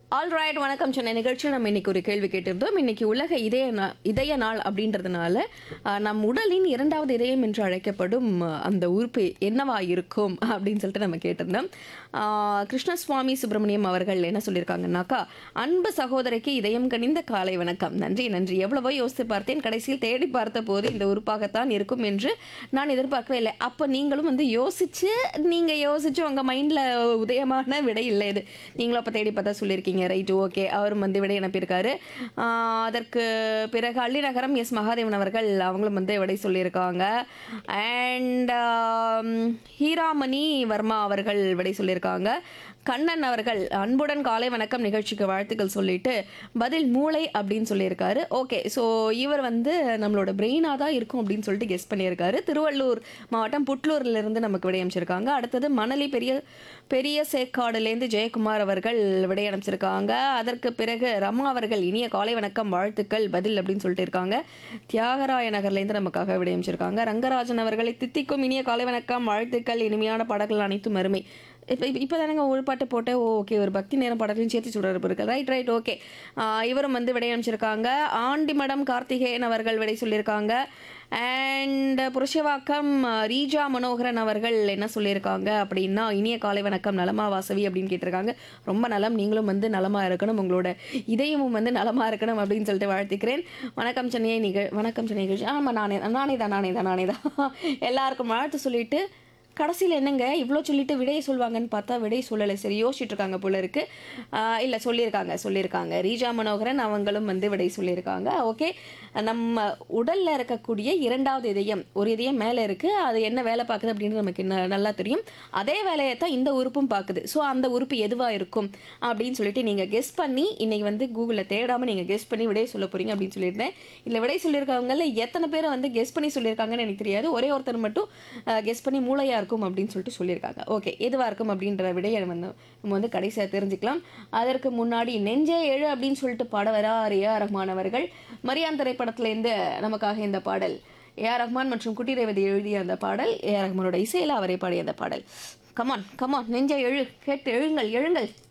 all right வணக்கம் சென்னை நிகழ்ச்சியில் நம்ம இன்னைக்கு ஒரு கேள்வி கேட்டிருந்தோம் இன்னைக்கு உலக இதய நா- இதய நாள் அப்படின்றதுனால ஆஹ், நம் உடலின் இரண்டாவது இதயம் என்று அழைக்கப்படும் ஆஹ், அந்த உறுப்பு என்னவா இருக்கும் அப்படின்னு சொல்லிட்டு நம்ம கேட்டிருந்தோம் ஆஹ், கிருஷ்ணசுவாமி சுப்பிரமணியம் அவர்கள் என்ன சொல்லியிருக்காங்கன்னாக்கா அன்பு சகோதரிக்கு இதயம் கனிந்த காலை வணக்கம் நன்றி நன்றி எவ்வளவோ யோசித்து பார்த்தேன் கடைசியில் தேடி பார்த்த போது இந்த உறுப்பாகத்தான் இருக்கும் என்று நான் எதிர்பார்க்கவே இல்லை அப்போ நீங்களும் வந்து யோசிச்சு நீங்க யோசிச்சு உங்க மைண்ட்ல உதயமான விடை இல்லை இது நீங்களும் அப்போ தேடி பார்த்தா சொல்லியிருக்கீங்க ரைட் ஓகே அவரும் வந்து விடை அனுப்பியிருக்காரு ஆஹ் அதற்கு பிறகு அள்ளிநகரம் எஸ் மகாதேவன் அவர்கள் அவங்களும் வந்து விடை சொல்லியிருக்காங்க அண்ட் ஹீராமணி வர்மா அவர்கள் விடை சொல்லியிருக்காங்க கண்ணன் அவர்கள் அன்புடன் காலை வணக்கம் நிகழ்ச்சிக்கு வாழ்த்துக்கள் சொல்லிட்டு பதில் மூளை அப்படின்னு சொல்லியிருக்காரு ஓகே ஸோ இவர் வந்து நம்மளோட பிரெயினாக தான் இருக்கும் அப்படின்னு சொல்லிட்டு கெஸ் பண்ணியிருக்காரு திருவள்ளூர் மாவட்டம் புட்லூர்ல இருந்து நமக்கு விடையமைச்சிருக்காங்க அடுத்தது மணலி பெரிய பெரிய சேக்காடுலேருந்து ஜெயக்குமார் அவர்கள் விடையமைச்சிருக்காங்க அதற்கு பிறகு ரமா அவர்கள் இனிய காலை வணக்கம் வாழ்த்துக்கள் பதில் அப்படின்னு சொல்லிட்டு இருக்காங்க தியாகராய நகர்லேருந்து நமக்காக விடையமைச்சிருக்காங்க ரங்கராஜன் அவர்களை தித்திக்கும் இனிய காலை வணக்கம் வாழ்த்துக்கள் இனிமையான பாடல்கள் அனைத்தும் அருமை இப்போ இப்போ தானேங்க ஒரு பாட்டு போட்டு ஓகே ஒரு பக்தி நேரம் பாடலையும் சேர்த்து சுடரப்பு இருக்கு ரைட் ரைட் ஓகே இவரும் வந்து விடை அனுப்பிச்சிருக்காங்க ஆண்டிமடம் கார்த்திகேயன் அவர்கள் விடை சொல்லியிருக்காங்க அண்ட் புருஷவாக்கம் அஹ், ரீஜா மனோகரன் அவர்கள் என்ன சொல்லியிருக்காங்க அப்படின்னா இனிய காலை வணக்கம் நலமா வாசவி அப்படின்னு கேட்டிருக்காங்க ரொம்ப நலம் நீங்களும் வந்து நலமா இருக்கணும் உங்களோட இதயமும் வந்து நலமா இருக்கணும் அப்படின்னு சொல்லிட்டு வாழ்த்துக்கிறேன் வணக்கம் சென்னையை நிகழ் வணக்கம் சென்னை நிகழ்ச்சி ஆமாம் நானே நானே தான் நானே தான் நானே தான் எல்லாருக்கும் வாழ்த்து சொல்லிட்டு கடைசியில் என்னங்க இவ்வளோ சொல்லிட்டு விடையை சொல்லுவாங்கன்னு பார்த்தா விடை சொல்லலை சரி யோசிச்சுட்டு இருக்காங்க போல இருக்கு இல்லை சொல்லியிருக்காங்க சொல்லியிருக்காங்க ரீஜா மனோகரன் அவங்களும் வந்து விடை சொல்லியிருக்காங்க ஓகே நம்ம உடலில் இருக்கக்கூடிய இரண்டாவது இதயம் ஒரு இதயம் மேலே இருக்குது அது என்ன வேலை பார்க்குது அப்படின்னு நமக்கு ந- நல்லா தெரியும் அதே வேலையை தான் இந்த உறுப்பும் பார்க்குது ஸோ அந்த உறுப்பு எதுவாக இருக்கும் அப்படின்னு சொல்லிட்டு நீங்கள் கெஸ் பண்ணி இன்னைக்கு வந்து கூகுளில் தேடாமல் நீங்கள் கெஸ் பண்ணி விடை சொல்ல போகிறீங்க அப்படின்னு சொல்லியிருந்தேன் இல்லை விடை சொல்லியிருக்கவங்கள எத்தனை பேரை வந்து கெஸ் பண்ணி சொல்லியிருக்காங்கன்னு எனக்கு தெரியாது ஒரே ஒருத்தர் மட்டும் கெஸ் பண்ணி மூளையாக இருக்கும் அப்படின்னு சொல்லிட்டு சொல்லியிருக்காங்க ஓகே எதுவாக இருக்கும் அப்படின்ற விடையை வந்து நம்ம வந்து கடைசியாக தெரிஞ்சுக்கலாம் அதற்கு முன்னாடி நெஞ்சே எழு அப்படின்னு சொல்லிட்டு பாட வரா ஏஆ ரஹ்மான் அவர்கள் மரியான் திரைப்படத்துலேருந்து நமக்காக இந்த பாடல் ஏஆர் ரஹ்மான் மற்றும் குட்டி ரேவதி எழுதிய அந்த பாடல் ஏஆர் ரஹ்மானோட இசையில் அவரை பாடிய அந்த பாடல் கமான் கமான் நெஞ்சே எழு கேட்டு எழுங்கள் எழுங்கள்